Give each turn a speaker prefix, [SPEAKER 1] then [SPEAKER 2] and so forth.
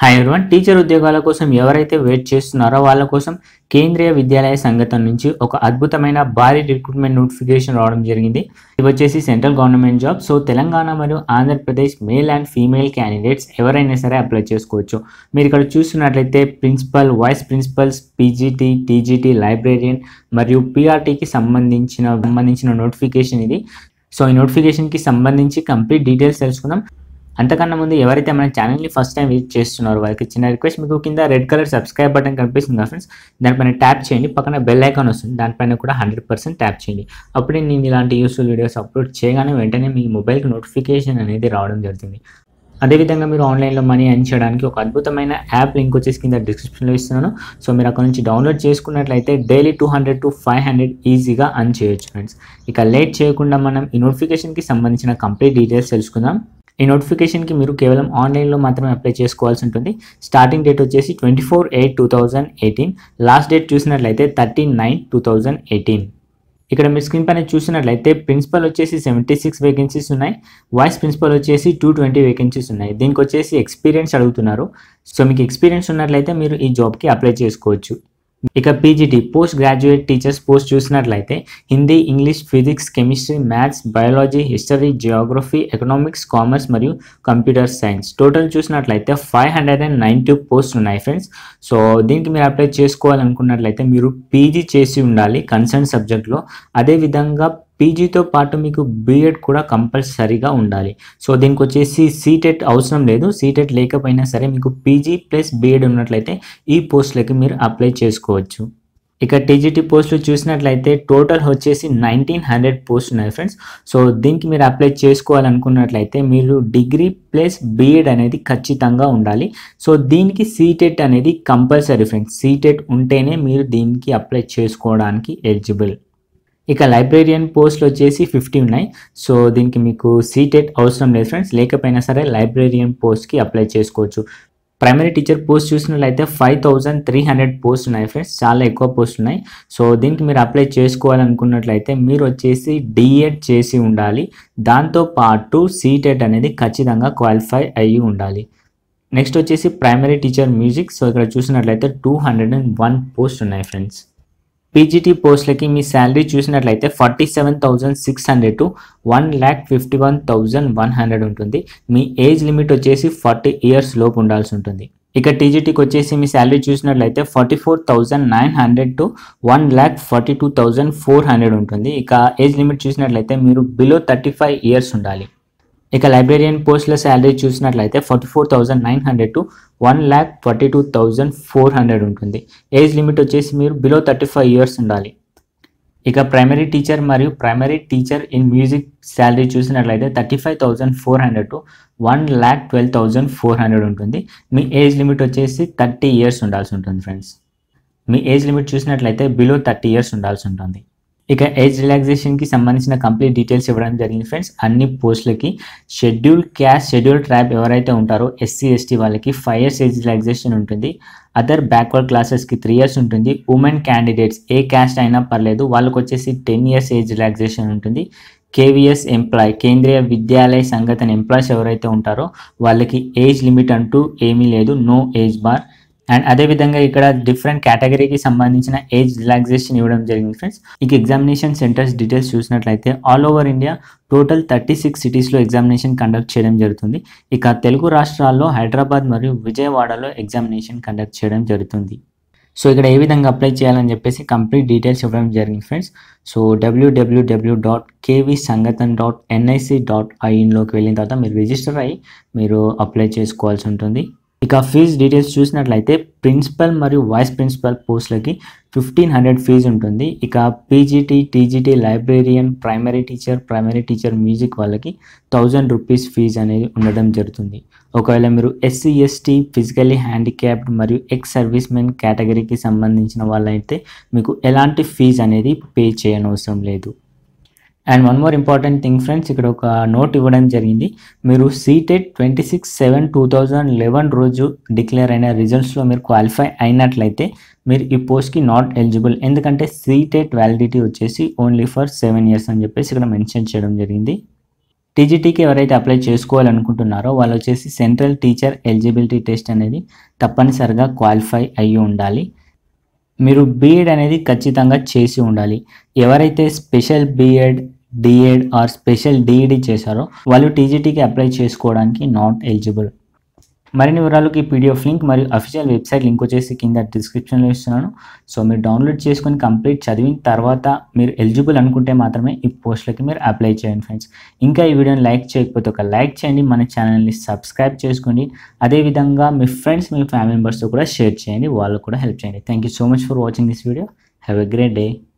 [SPEAKER 1] hi everyone teacher ఉద్యోగాల కోసం ఎవరైతే వెయిట్ చేస్తున్నారో వాళ్ళ కోసం కేంద్రీయ విద్యాలయ సంఘటన నుంచి ఒక అద్భుతమైన భారీ రిక్రూట్మెంట్ నోటిఫికేషన్ రావడం జరిగింది ఇది వచ్చేసి central government job so Telangana మరియు Andhra Pradesh male and female candidates ఎవరైనా సరే అప్లై చేసుకోవచ్చు మీరు ఇక్కడ చూస్తున్నట్లయితే principal vice principals PGT TGT librarian మరియు పీఆర్టీకి సంబంధించిన సంబంధించిన నోటిఫికేషన్ ఇది సో ఈ నోటిఫికేషన్కి సంబంధించి కంప్లీట్ డీటెయిల్స్ తెలుసుకుందాం అంతకన్నా ముందు ఎవరైతే మన ఛానల్ని ఫస్ట్ టైం విజిట్ చేస్తున్నారో వాళ్ళకి చిన్న రిక్వెస్ట్ మీకు కింద రెడ్ కలర్ సబ్స్క్రైబ్ బటన్ కనిపిస్తుంది కదా ఫ్రెండ్స్ దానిపైన ట్యాప్ చేయండి పక్కన బెల్ ఐకాన్ వస్తుంది దానిపైన కూడా హండ్రెడ్ పర్సెంట్ ట్యాప్ చేయండి అప్పుడే నేను ఇలాంటి యూస్ఫుల్ వీడియోస్ అప్లోడ్ చేయగానే వెంటనే మీ మొబైల్కి నోటిఫికేషన్ అనేది రావడం జరుగుతుంది అదేవిధంగా మీరు ఆన్లైన్లో మనీ ఎర్న్ చేయడానికి ఒక అద్భుతమైన యాప్ లింక్ వచ్చేసి కింద డిస్క్రిప్షన్లో ఇస్తున్నాను సో మీరు అక్కడ నుంచి డౌన్లోడ్ చేసుకున్నట్లయితే daily two hundred to five hundred ఈజీగా అర్న్ చేయొచ్చు ఫ్రెండ్స్ ఇక లేట్ చేయకుండా మనం ఈ నోటిఫికేషన్కి సంబంధించిన కంప్లీట్ డీటెయిల్స్ తెలుసుకుందాం ఈ నోటిఫికేషన్కి మీరు కేవలం ఆన్లైన్లో మాత్రమే అప్లై చేసుకోవాల్సి ఉంటుంది స్టార్టింగ్ డేట్ వచ్చేసి twenty four eight two thousand eighteen last date చూసినట్లయితే thirteen nine two thousand eighteen ఇక్కడ మీరు స్క్రీన్ పైన చూసినట్లయితే ప్రిన్సిపల్ వచ్చేసి సెవెంటీ సిక్స్ వేకెన్సీస్ ఉన్నాయి వైస్ ప్రిన్సిపల్ వచ్చేసి టూ ట్వంటీ వేకెన్సీస్ ఉన్నాయి దీనికి వచ్చేసి ఎక్స్పీరియన్స్ అడుగుతున్నారు సో మీకు ఎక్స్పీరియన్స్ ఉన్నట్లయితే మీరు ఈ జాబ్కి అప్లై చేసుకోవచ్చు ఇక PGT post graduate teachers post చూసినట్లయితే Hindi English physics chemistry maths biology history geography economics commerce మరియు కంప్యూటర్ సైన్స్ టోటల్ చూసినట్లయితే five hundred and ninety post ఉన్నాయి ఫ్రెండ్స్ సో దీనికి మీరు అప్లై చేసుకోవాలనుకున్నట్లయితే మీరు పీజీ చేసి ఉండాలి కన్సర్న్ సబ్జెక్ట్లో అదేవిధంగా పీజీతో పాటు మీకు బీఎడ్ కూడా కంపల్సరీగా ఉండాలి సో దీనికి వచ్చేసి సీటెట్ అవసరం లేదు సీటెట్ లేకపోయినా సరే మీకు పీజీ ప్లస్ బీఎడ్ ఉన్నట్లయితే ఈ పోస్టులకి మీరు అప్లై చేసుకోవచ్చు ఇక టీజీటీ పోస్టులు చూసినట్లయితే టోటల్ వచ్చేసి నైన్టీన్ హండ్రెడ్ పోస్ట్ ఉన్నాయి ఫ్రెండ్స్ సో దీనికి మీరు అప్లై చేసుకోవాలనుకున్నట్లయితే మీరు డిగ్రీ ప్లస్ బీఎడ్ అనేది ఖచ్చితంగా ఉండాలి సో దీనికి సీటెట్ అనేది కంపల్సరీ ఫ్రెండ్స్ సీటెట్ ఉంటేనే మీరు దీనికి అప్లై చేసుకోవడానికి ఎలిజిబుల్ ఇక లైబ్రేరియన్ పోస్టులు వచ్చేసి ఫిఫ్టీ ఉన్నాయి సో దీనికి మీకు సీటెట్ అవసరం లేదు ఫ్రెండ్స్ లేకపోయినా సరే లైబ్రేరియన్ పోస్ట్కి అప్లై చేసుకోవచ్చు ప్రైమరీ టీచర్ పోస్ట్ చూసినట్లయితే five thousand three hundred post ఉన్నాయి ఫ్రెండ్స్ చాలా ఎక్కువ పోస్ట్ ఉన్నాయి సో దీనికి మీరు అప్లై చేసుకోవాలనుకున్నట్లయితే మీరు వచ్చేసి డిఎడ్ చేసి ఉండాలి దాంతో పాటు సీటెట్ అనేది ఖచ్చితంగా క్వాలిఫై అయ్యి ఉండాలి నెక్స్ట్ వచ్చేసి ప్రైమరీ టీచర్ మ్యూజిక్ సో ఇక్కడ చూసినట్లయితే two hundred and one post ఉన్నాయి ఫ్రెండ్స్ పీజీటీ పోస్ట్లకి మీ శాలరీ చూసినట్లయితే forty seven thousand six hundred to one lakh fifty one thousand one hundred ఉంటుంది మీ ఏజ్ లిమిట్ వచ్చేసి ఫార్టీ ఇయర్స్ లోపు ఉండాల్సి ఉంటుంది ఇక టీజీటీకి వచ్చేసి మీ శాలరీ చూసినట్లయితే forty four thousand nine hundred to one lakh forty two thousand four hundred ఉంటుంది ఇక ఏజ్ లిమిట్ చూసినట్లయితే మీరు బిలో థర్టీ ఫైవ్ ఇయర్స్ ఉండాలి ఇక లైబ్రేరియన్ పోస్టుల శాలరీ చూసినట్లయితే forty four thousand nine hundred to one lakh forty two thousand four hundred ఉంటుంది age limit వచ్చేసి మీరు బిలో థర్టీ ఫైవ్ ఇయర్స్ ఉండాలి ఇక ప్రైమరీ టీచర్ మరియు primary teacher in music salary చూసినట్లయితే thirty five thousand four hundred to one lakh twelve thousand four hundred ఉంటుంది మీ age limit వచ్చేసి థర్టీ ఇయర్స్ ఉండాల్సి ఉంటుంది ఫ్రెండ్స్ మీ ఏజ్ లిమిట్ చూసినట్లయితే బిలో థర్టీ ఇయర్స్ ఉండాల్సి ఉంటుంది ఇక ఏజ్ రిలాక్సేషన్కి సంబంధించిన కంప్లీట్ డీటెయిల్స్ ఇవ్వడం జరిగింది ఫ్రెండ్స్ అన్ని పోస్టులకి షెడ్యూల్ క్యాస్ట్ షెడ్యూల్ ట్రైబ్ ఎవరైతే ఉంటారో ఎస్సీ ఎస్టీ వాళ్ళకి ఫైవ్ ఇయర్స్ ఏజ్ రిలాక్సేషన్ ఉంటుంది అదర్ బ్యాక్వర్డ్ క్లాసెస్కి త్రీ ఇయర్స్ ఉంటుంది ఉమెన్ క్యాండిడేట్స్ ఏ క్యాస్ట్ అయినా పర్లేదు వాళ్ళకి వచ్చేసి టెన్ ఇయర్స్ ఏజ్ రిలాక్సేషన్ ఉంటుంది కేవీఎస్ ఎంప్లాయ్ కేంద్రీయ విద్యాలయ సంఘటన ఎంప్లాయీస్ ఎవరైతే ఉంటారో వాళ్ళకి ఏజ్ లిమిట్ అంటూ ఏమీ లేదు నో ఏజ్ బార్ అండ్ అదేవిధంగా ఇక్కడ డిఫరెంట్ కేటగిరీకి సంబంధించిన ఏజ్ రిలాక్సేషన్ ఇవ్వడం జరిగింది ఫ్రెండ్స్ ఇక ఎగ్జామినేషన్ సెంటర్స్ డీటెయిల్స్ చూసినట్లయితే all over India total thirty six సిటీస్లో ఎగ్జామినేషన్ కండక్ట్ చేయడం జరుగుతుంది ఇక తెలుగు రాష్ట్రాల్లో హైదరాబాద్ మరియు విజయవాడలో ఎగ్జామినేషన్ కండక్ట్ చేయడం జరుగుతుంది సో ఇక్కడ ఏ విధంగా అప్లై చేయాలని చెప్పేసి కంప్లీట్ డీటెయిల్స్ ఇవ్వడం జరిగింది ఫ్రెండ్స్ సో డబ్ల్యూడబ్ల్యూడబ్ల్యూ dot KV Sangathan dot NIC dot ఐఎన్లోకి వెళ్ళిన తర్వాత మీరు రిజిస్టర్ అయ్యి మీరు అప్లై చేసుకోవాల్సి ఉంటుంది ఇక ఫీజ్ డీటెయిల్స్ చూసినట్లయితే ప్రిన్సిపల్ మరియు వైస్ ప్రిన్సిపల్ పోస్టులకి ఫిఫ్టీన్ హండ్రెడ్ ఫీజు ఉంటుంది ఇక PGT TGT librarian primary teacher primary teacher music వాళ్ళకి థౌజండ్ రూపీస్ ఫీజు అనేది ఉండడం జరుగుతుంది ఒకవేళ మీరు ఎస్సీ ఎస్టీ ఫిజికల్లీ హ్యాండిక్యాప్డ్ మరియు ఎక్స్ సర్వీస్ మెన్ కేటగిరీకి సంబంధించిన వాళ్ళైతే మీకు ఎలాంటి ఫీజు అనేది పే చేయనవసరం లేదు and one more important thing friends ఇక్కడ ఒక నోట్ ఇవ్వడం జరిగింది మీరు CTET twenty six seven two thousand eleven రోజు డిక్లేర్ అయిన రిజల్ట్స్లో మీరు క్వాలిఫై అయినట్లయితే మీరు ఈ పోస్ట్కి నాట్ ఎలిజిబుల్ ఎందుకంటే సీటెట్ వ్యాలిడిటీ వచ్చేసి ఓన్లీ ఫర్ సెవెన్ ఇయర్స్ అని చెప్పేసి ఇక్కడ మెన్షన్ చేయడం జరిగింది టీజీటీకి ఎవరైతే అప్లై చేసుకోవాలనుకుంటున్నారో వాళ్ళు వచ్చేసి సెంట్రల్ టీచర్ ఎలిజిబిలిటీ టెస్ట్ అనేది తప్పనిసరిగా క్వాలిఫై అయ్యి ఉండాలి మీరు బీఎడ్ అనేది ఖచ్చితంగా చేసి ఉండాలి ఎవరైతే special BEd DEd or special DED చేశారో వాళ్ళు టీజీటీకి అప్లై చేసుకోవడానికి నాట్ ఎలిజిబుల్ మరిన్ని వివరాలకు ఈ పీడిఎఫ్ లింక్ మరియు అఫీషియల్ వెబ్సైట్ లింక్ వచ్చేసి కింద డిస్క్రిప్షన్లో ఇస్తున్నాను సో మీరు డౌన్లోడ్ చేసుకొని కంప్లీట్ చదివిన తర్వాత మీరు ఎలిజిబుల్ అనుకుంటే మాత్రమే ఈ పోస్టులకి మీరు అప్లై చేయండి ఫ్రెండ్స్ ఇంకా ఈ వీడియోని లైక్ చేయకపోతే ఒక లైక్ చేయండి మన ఛానల్ని సబ్స్క్రైబ్ చేసుకోండి అదేవిధంగా మీ ఫ్రెండ్స్ మీ ఫ్యామిలీ మెంబర్స్తో కూడా షేర్ చేయండి వాళ్ళకు కూడా హెల్ప్ చేయండి thank you so much for watching this video have a great day